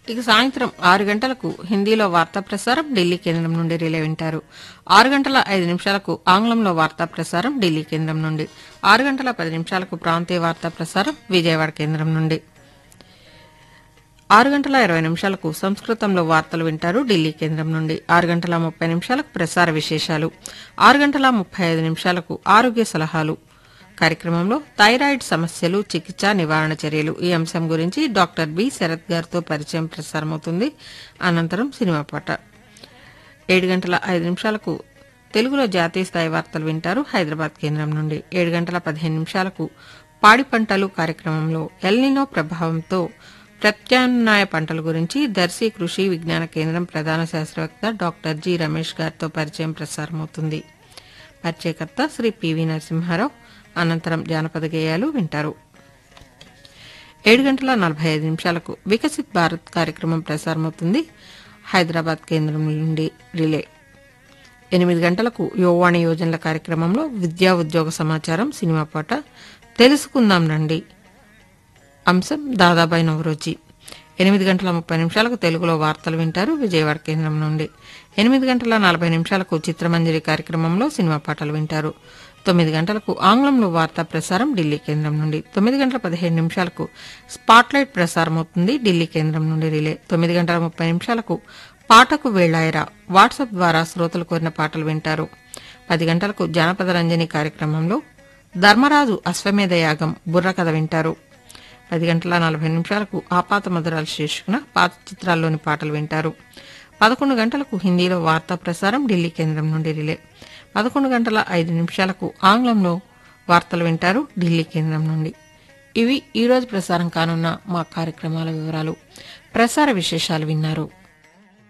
ఇక సాయంత్రం ఆరు గంటలకు హిందీలో వార్తా ప్రసారం ఢిల్లీ కేంద్రం నుండి రిలే వింటారు ఆరు గంటల ఐదు నిమిషాలకు ఆంగ్లంలో వార్తా ప్రసారం ఢిల్లీ కేంద్రం నుండి ఆరు గంటల పది నిమిషాలకు ప్రాంతీయ వార్తా ప్రసారం విజయవాడ కేంద్రం నుండి ఆరు గంటల ఇరవై నిమిషాలకు సంస్కృతంలో వార్తలు వింటారు ఢిల్లీ కేంద్రం నుండి ఆరు గంటల ముప్పై నిమిషాలకు ప్రసార విశేషాలు ఆరు గంటల ముప్పై ఐదు నిమిషాలకు ఆరోగ్య సలహాలు కార్యక్రమంలో థైరాయిడ్ సమస్యలు చికిత్స నివారణ చర్యలు ఈ అంశం గురించి డాక్టర్ బి శరత్ గారితో పరిచయం ప్రసారమవుతుంది అనంతరం సినిమా పాట ఏడు గంటల ఐదు నిమిషాలకు తెలుగులో జాతీయ స్థాయి వార్తలు వింటారు హైదరాబాద్ కేంద్రం నుండి ఏడు గంటల పదిహేను నిమిషాలకు పాడి పంటలు కార్యక్రమంలో ఎల్నినో ప్రభావంతో ప్రత్యామ్నాయ పంటల గురించి దర్శి కృషి విజ్ఞాన కేంద్రం ప్రధాన శాస్త్రవేత్త డాక్టర్ జి రమేష్ గారితో పరిచయం ప్రసారమవుతుంది పరిచయకర్త శ్రీ పివి నరసింహారావు అనంతరం జానపద గేయాలు వింటారు ఏడు గంటల నలభై ఐదు నిమిషాలకు వికసిత్ భారత్ కార్యక్రమం ప్రసారమవుతుంది హైదరాబాద్ కేంద్రం నుండి రిలే ఎనిమిది గంటలకు యువవాణి యోజనల కార్యక్రమంలో విద్యా ఉద్యోగ సమాచారం సినిమా పాట తెలుసుకుందాం రండి అంశం దాదాబాయి నవరోజీ ఎనిమిది గంటల ముప్పై నిమిషాలకు తెలుగులో వార్తలు వింటారు విజయవాడ కేంద్రం నుండి ఎనిమిది గంటల నలభై నిమిషాలకు చిత్రమంజరి కార్యక్రమంలో సినిమా పాటలు వింటారు తొమ్మిది గంటలకు ఆంగ్లంలో వార్తా ప్రసారం ఢిల్లీ కేంద్రం నుండి తొమ్మిది గంటల పదిహేడు నిమిషాలకు స్పాట్లైట్ ప్రసారం అవుతుంది ఢిల్లీ కేంద్రం నుండి రిలే తొమ్మిది గంటల ముప్పై నిమిషాలకు పాటకు వేళాయరా వాట్సాప్ ద్వారా శ్రోతలు కోరిన పాటలు వింటారు పది గంటలకు జానపద రంజని కార్యక్రమంలో ధర్మరాజు అశ్వమేధ యాగం బుర్ర కథ వింటారు పది గంటల నలభై నిమిషాలకు ఆపాత మధురాల శీర్షికన పాత చిత్రాల్లోని పాటలు వింటారు పదకొండు గంటలకు హిందీలో వార్తా ప్రసారం ఢిల్లీ కేంద్రం నుండి రిలే పదకొండు గంటల ఐదు నిమిషాలకు ఆంగ్లంలో వార్తలు వింటారు ఢిల్లీ కేంద్రం నుండి ఇవి ఈ రోజు ప్రసారం కానున్న మా కార్యక్రమాల వివరాలు ప్రసార విశేషాలు విన్నారు